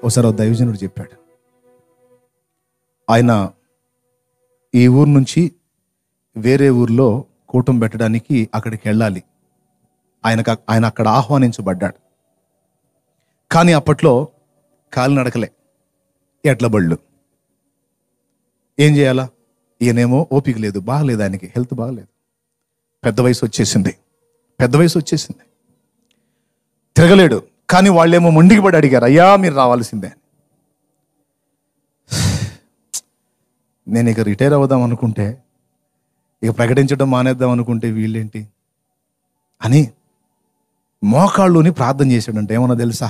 ఒకసారి ఒక దైవజనుడు చెప్పాడు ఆయన ఈ ఊరు నుంచి వేరే ఊర్లో కూటం పెట్టడానికి అక్కడికి వెళ్ళాలి ఆయనకు ఆయన అక్కడ ఆహ్వానించబడ్డాడు కానీ అప్పట్లో కాలినడకలే ఎడ్ల బళ్ళు ఏం చేయాలా ఈయనేమో ఓపిక లేదు బాగలేదు ఆయనకి హెల్త్ బాగలేదు పెద్ద వయసు వచ్చేసింది పెద్ద వయసు వచ్చేసింది తిరగలేడు కానీ వాళ్ళేమో మొండికి పడి అడిగారు అయ్యా మీరు రావాల్సిందే అని. నేను ఇక రిటైర్ అవుదాం అనుకుంటే ఇక ప్రకటించడం మానేద్దాం అనుకుంటే వీళ్ళేంటి అని మోకాళ్ళుని ప్రార్థన చేశాడంటే ఏమన్నా తెలుసా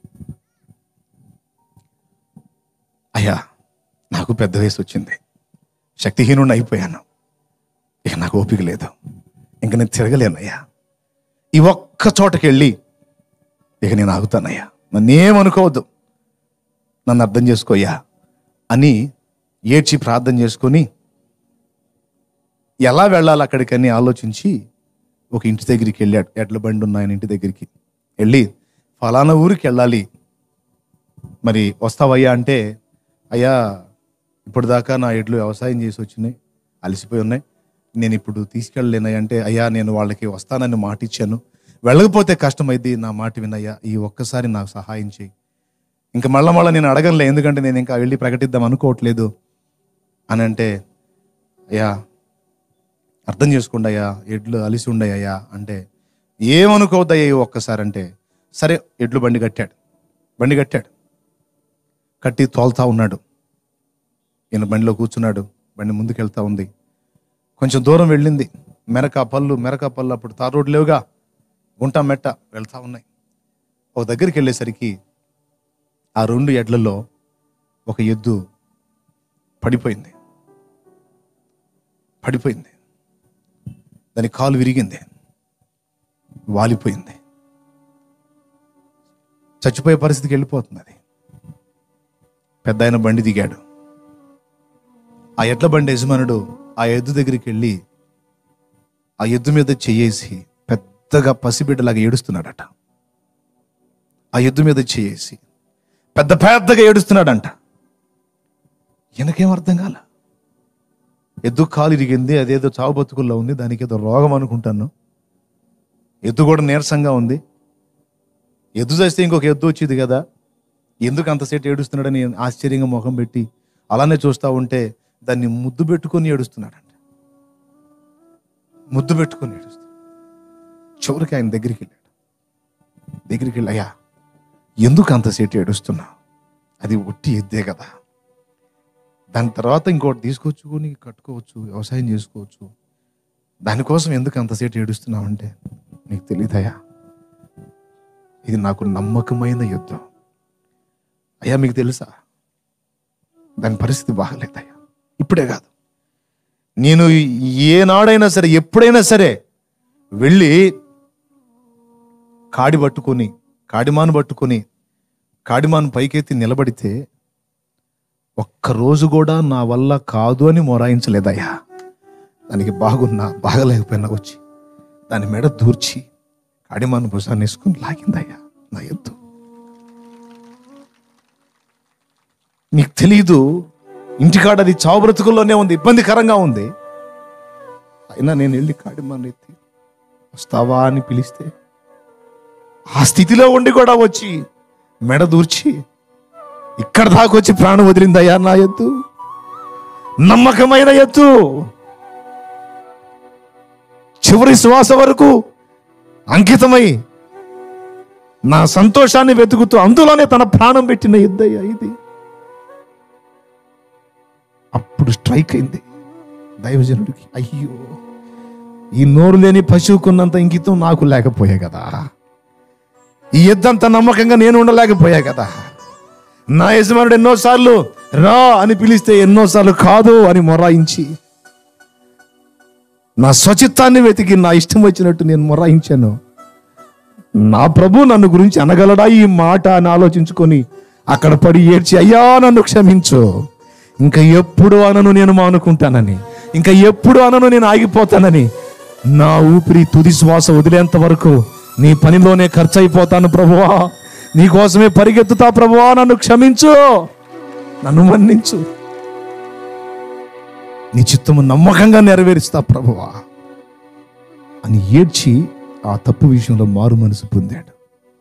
అయ్యా నాకు పెద్ద వయసు వచ్చింది శక్తిహీనుడిని అయిపోయాను ఇక నాకు ఓపిక లేదు ఇంక నేను తిరగలేనయ్యా ఈ ఒక్క చోటకి వెళ్ళి ఇక నేను ఆగుతానయ్యా నన్నేమనుకోవద్దు నన్ను అర్థం చేసుకోయ్యా అని ఏడ్చి ప్రార్థన చేసుకొని ఎలా వెళ్ళాలి అక్కడికని ఆలోచించి ఒక ఇంటి దగ్గరికి వెళ్ళాడు ఎడ్ల బండి ఉన్న ఆయన ఇంటి దగ్గరికి వెళ్ళి ఫలానా ఊరికి వెళ్ళాలి మరి వస్తావయ్యా అంటే అయ్యా ఇప్పటిదాకా నా ఎడ్లు వ్యవసాయం చేసి వచ్చినాయి అలసిపోయి ఉన్నాయి నేను ఇప్పుడు తీసుకెళ్ళలేనయ్యా అంటే అయ్యా నేను వాళ్ళకి వస్తానని మాట ఇచ్చాను వెళ్ళకపోతే కష్టమైంది నా మాట వినయ్యా ఈ ఒక్కసారి నాకు సహాయం చేయి ఇంకా మళ్ళా మళ్ళీ నేను అడగనులే ఎందుకంటే నేను ఇంకా వెళ్ళి ప్రకటిద్దాం అనుకోవట్లేదు అని అంటే అయ్యా అర్థం చేసుకోండి అయ్యా ఎడ్లు అలిసి ఉండయ్యా అంటే ఏమనుకోవద్దయ్యా ఈ ఒక్కసారి అంటే సరే ఎడ్లు బండి కట్టాడు బండి కట్టాడు కట్టి తోలుతా ఉన్నాడు ఈయన బండిలో కూర్చున్నాడు బండి ముందుకెళ్తా ఉంది కొంచెం దూరం వెళ్ళింది మెరక పళ్ళు మెరక పళ్ళు అప్పుడు తార్ రోడ్డు లేవుగా గుంట మెట్ట వెళ్తా ఉన్నాయి ఒక దగ్గరికి వెళ్ళేసరికి ఆ రెండు ఎడ్లలో ఒక ఎద్దు పడిపోయింది పడిపోయింది దాని కాలు విరిగింది వాలిపోయింది చచ్చిపోయే పరిస్థితికి వెళ్ళిపోతుంది అది పెద్ద ఆయన బండి దిగాడు ఆ ఎడ్ల బండి యజమానుడు ఆ ఎద్దు దగ్గరికి వెళ్ళి ఆ ఎద్దు మీద చెయ్యేసి పెద్దగా పసిబిడ్డలాగా ఏడుస్తున్నాడట ఆ ఎద్దు మీద చెయ్యేసి పెద్ద పెద్దగా ఏడుస్తున్నాడంట ఈయనకేం అర్థం కాల ఎద్దు కాలు ఇరిగింది అదేదో చావు బతుకుల్లో ఉంది దానికి ఏదో రోగం అనుకుంటాను ఎద్దు కూడా నీరసంగా ఉంది ఎద్దు చేస్తే ఇంకొక ఎద్దు వచ్చింది కదా ఎందుకు అంతసేపు ఏడుస్తున్నాడని ఆశ్చర్యంగా ముఖం పెట్టి అలానే చూస్తా ఉంటే దాన్ని ముద్దు పెట్టుకొని ఏడుస్తున్నాడంట ముద్దు పెట్టుకొని ఏడుస్తున్నాడు చివరికి ఆయన దగ్గరికి వెళ్ళాడు దగ్గరికి వెళ్ళి అయ్యా ఎందుకు అంతసేపు ఏడుస్తున్నావు అది ఒట్టి ఎద్దే కదా దాని తర్వాత ఇంకోటి తీసుకొచ్చుకొని కట్టుకోవచ్చు వ్యవసాయం చేసుకోవచ్చు దానికోసం ఎందుకు అంతసేపు ఏడుస్తున్నావు అంటే నీకు తెలియదయ్యా ఇది నాకు నమ్మకమైన యుద్ధం అయ్యా మీకు తెలుసా దాని పరిస్థితి బాగలేదయ్యా ఇప్పుడే కాదు నేను ఏనాడైనా సరే ఎప్పుడైనా సరే వెళ్ళి కాడి పట్టుకొని కాడిమాను పట్టుకొని కాడిమాను పైకెత్తి నిలబడితే ఒక్క రోజు కూడా నా వల్ల కాదు అని మొరాయించలేదయ్యా దానికి బాగున్నా బాగలేకపోయినా వచ్చి దాని మెడ దూర్చి కాడిమాను భుజాన్ని వేసుకుని లాగిందయ్యా నా ఎద్దు నీకు తెలీదు ఇంటికాడ అది చావు బ్రతుకుల్లోనే ఉంది ఇబ్బందికరంగా ఉంది అయినా నేను వెళ్ళి కాడిమాను ఎత్తి వస్తావా అని పిలిస్తే ఆ స్థితిలో ఉండి కూడా వచ్చి మెడ దూర్చి ఇక్కడ దాకా వచ్చి ప్రాణం వదిలిందయ్యా నా ఎద్దు నమ్మకమైన ఎద్దు చివరి శ్వాస వరకు అంకితమై నా సంతోషాన్ని వెతుకుతూ అందులోనే తన ప్రాణం పెట్టిన ఎద్దయ్యా ఇది అప్పుడు స్ట్రైక్ అయింది దైవజనుడికి అయ్యో ఈ నోరు లేని పశువుకున్నంత ఇంకితం నాకు లేకపోయా కదా ఈ ఎద్దంత నమ్మకంగా నేను ఉండలేకపోయా కదా నా యజమానుడు ఎన్నోసార్లు రా అని పిలిస్తే ఎన్నోసార్లు కాదు అని మొరాయించి నా స్వచిత్తాన్ని వెతికి నా ఇష్టం వచ్చినట్టు నేను మొరాయించాను నా ప్రభు నన్ను గురించి అనగలడా ఈ మాట అని ఆలోచించుకొని అక్కడ పడి ఏడ్చి అయ్యా నన్ను క్షమించు ఇంకా ఎప్పుడు అనను నేను మానుకుంటానని ఇంకా ఎప్పుడు అనను నేను ఆగిపోతానని నా ఊపిరి తుది శ్వాస వదిలేంత వరకు నీ పనిలోనే ఖర్చు అయిపోతాను ప్రభువా నీకోసమే పరిగెత్తుతా ప్రభువా నన్ను క్షమించు నన్ను మన్నించు నీ చిత్తము నమ్మకంగా నెరవేరుస్తా ప్రభువా అని ఏడ్చి ఆ తప్పు విషయంలో మారు మనసు పొందాడు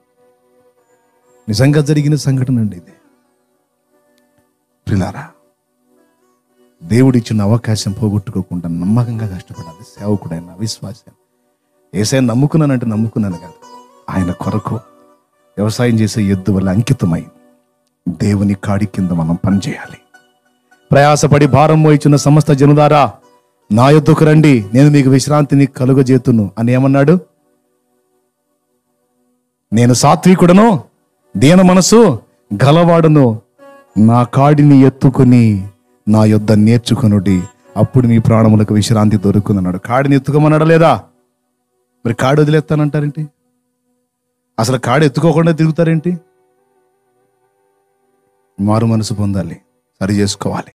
నిజంగా జరిగిన సంఘటన అండి ఇది ప్రిలారా దేవుడిచ్చిన అవకాశం పోగొట్టుకోకుండా నమ్మకంగా కష్టపడాలి సేవకుడైన విశ్వాసం ఏసై నమ్ముకున్నానంటే నమ్ముకున్నాను కాదు ఆయన కొరకు వ్యవసాయం చేసే ఎద్దు వల్ల అంకితమై దేవుని కాడి కింద మనం పనిచేయాలి ప్రయాసపడి భారం మోయిచున్న సమస్త జనుదారా నా యొద్దకు రండి నేను మీకు విశ్రాంతిని కలుగజేతును అని ఏమన్నాడు నేను సాత్వికుడను దీన మనసు గలవాడును నా కాడిని ఎత్తుకుని నా యొద్ద నేర్చుకొనుడి అప్పుడు నీ ప్రాణములకు విశ్రాంతి దొరుకుందన్నాడు కాడిని ఎత్తుకోమన్నాడా లేదా మరి కాడు వదిలేస్తానంటారేంటి అసలు కాడు ఎత్తుకోకుండా తిరుగుతారేంటి మారు మనసు పొందాలి సరి చేసుకోవాలి